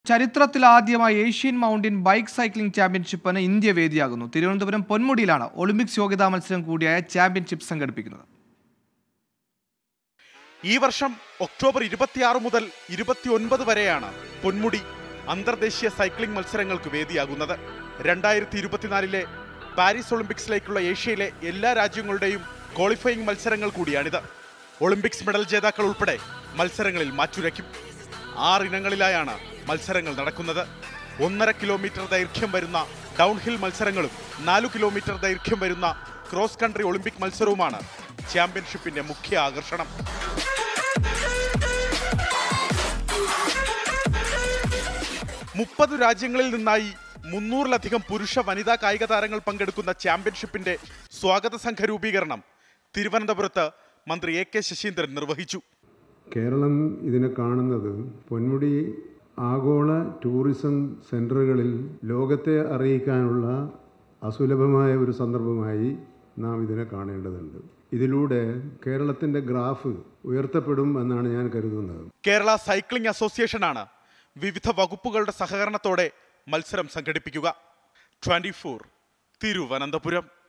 ചരിത്രത്തിലാദ്യമായി Asian mountain bike cycling ചാമ്പ്യൻഷിപ്പിന് India വേദിയാകുന്നു തിരുവനന്തപുരം പൊന്മുടിയിലാണ് ഒളിമ്പിക്സ് യോഗ്യതാ മത്സരം കൂടിയായ ചാമ്പ്യൻഷിപ്പ് സംഘടിപ്പിക്കുന്നത് ഈ വർഷം ഒക്ടോബർ ഇരുപത്തിയാറ് മുതൽ ഇരുപത്തിയൊൻപത് വരെയാണ് പൊന്മുടി അന്തർദേശീയ സൈക്ലിംഗ് മത്സരങ്ങൾക്ക് വേദിയാകുന്നത് രണ്ടായിരത്തി ഇരുപത്തിനാലിലെ പാരീസ് ഒളിമ്പിക്സിലേക്കുള്ള ഏഷ്യയിലെ എല്ലാ രാജ്യങ്ങളുടെയും ക്വാളിഫയിങ് മത്സരങ്ങൾ കൂടിയാണിത് ഒളിമ്പിക്സ് മെഡൽ ജേതാക്കൾ ഉൾപ്പെടെ മത്സരങ്ങളിൽ മാറ്റുരയ്ക്കും ആറിനങ്ങളിലായാണ് മത്സരങ്ങൾ നടക്കുന്നത് ഒന്നര കിലോമീറ്റർ ദൈർഘ്യം വരുന്ന ഡൗൺഹിൽ മത്സരങ്ങളും നാലു കിലോമീറ്റർ ദൈർഘ്യം വരുന്ന ക്രോസ് കൺട്രി ഒളിമ്പിക് മത്സരവുമാണ് ചാമ്പ്യൻഷിപ്പിന്റെ മുഖ്യ ആകർഷണം മുപ്പത് രാജ്യങ്ങളിൽ നിന്നായി മുന്നൂറിലധികം പുരുഷ വനിതാ കായിക താരങ്ങൾ പങ്കെടുക്കുന്ന ചാമ്പ്യൻഷിപ്പിന്റെ സ്വാഗത സംഘ രൂപീകരണം തിരുവനന്തപുരത്ത് മന്ത്രി എ കെ ശശീന്ദ്രൻ നിർവഹിച്ചു കേരളം ഇതിനെ കാണുന്നത് പൊന്മുടി ആഗോള ടൂറിസം സെൻറ്ററുകളിൽ ലോകത്തെ അറിയിക്കാനുള്ള അസുലഭമായ ഒരു സന്ദർഭമായി നാം ഇതിനെ കാണേണ്ടതുണ്ട് ഇതിലൂടെ കേരളത്തിൻ്റെ ഗ്രാഫ് ഉയർത്തപ്പെടും എന്നാണ് ഞാൻ കരുതുന്നത് കേരള സൈക്ലിംഗ് അസോസിയേഷനാണ് വിവിധ വകുപ്പുകളുടെ സഹകരണത്തോടെ മത്സരം സംഘടിപ്പിക്കുക ട്വന്റി തിരുവനന്തപുരം